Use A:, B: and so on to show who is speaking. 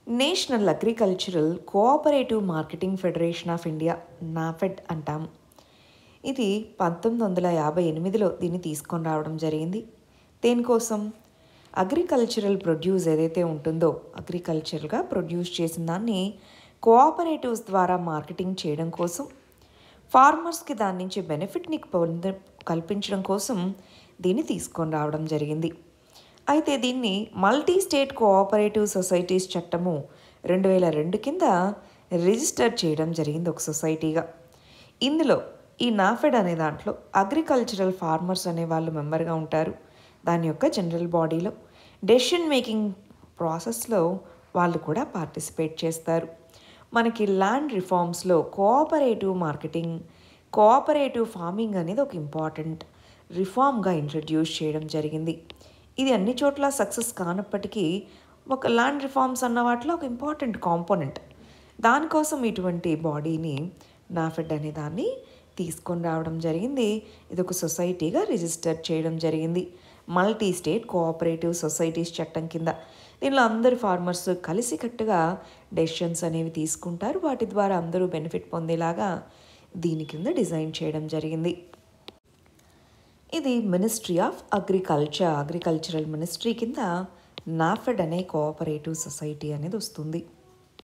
A: national Agricultural Cooperative Marketing Federation of India NAFED అంటాం ఇది పంతొమ్మిది వందల యాభై ఎనిమిదిలో దీన్ని తీసుకొని రావడం జరిగింది దేనికోసం అగ్రికల్చరల్ ప్రొడ్యూస్ ఏదైతే ఉంటుందో అగ్రికల్చర్గా ప్రొడ్యూస్ చేసిన దాన్ని కోఆపరేటివ్స్ ద్వారా మార్కెటింగ్ చేయడం కోసం ఫార్మర్స్కి దాని నుంచి బెనిఫిట్ని పొంద కల్పించడం కోసం దీన్ని తీసుకొని రావడం జరిగింది అయితే దీన్ని మల్టీ స్టేట్ కోఆపరేటివ్ సొసైటీస్ చట్టము రెండు వేల రెండు కింద రిజిస్టర్ చేయడం జరిగింది ఒక సొసైటీగా ఇందులో ఈ నాఫెడ్ అనే దాంట్లో అగ్రికల్చరల్ ఫార్మర్స్ అనే వాళ్ళు మెంబర్గా ఉంటారు దాని యొక్క జనరల్ బాడీలో డెసిషన్ మేకింగ్ ప్రాసెస్లో వాళ్ళు కూడా పార్టిసిపేట్ చేస్తారు మనకి ల్యాండ్ రిఫార్మ్స్లో కోఆపరేటివ్ మార్కెటింగ్ కోఆపరేటివ్ ఫార్మింగ్ అనేది ఒక ఇంపార్టెంట్ రిఫార్మ్గా ఇంట్రడ్యూస్ చేయడం జరిగింది ఇది అన్ని చోట్ల సక్సెస్ కానప్పటికీ ఒక ల్యాండ్ రిఫార్మ్స్ అన్న వాటిలో ఒక ఇంపార్టెంట్ కాంపోనెంట్ దానికోసం ఇటువంటి బాడీని నాఫెడ్ అనే దాన్ని తీసుకొని రావడం జరిగింది ఇది ఒక సొసైటీగా రిజిస్టర్ చేయడం జరిగింది మల్టీ స్టేట్ కోఆపరేటివ్ సొసైటీస్ చట్టం కింద దీనిలో అందరు ఫార్మర్స్ కలిసికట్టుగా డెసిషన్స్ అనేవి తీసుకుంటారు వాటి ద్వారా అందరూ బెనిఫిట్ పొందేలాగా దీని కింద డిజైన్ చేయడం జరిగింది ఇది ministry of agriculture agricultural ministry కింద నాఫెడ్ అనే కోఆపరేటివ్ సొసైటీ అనేది వస్తుంది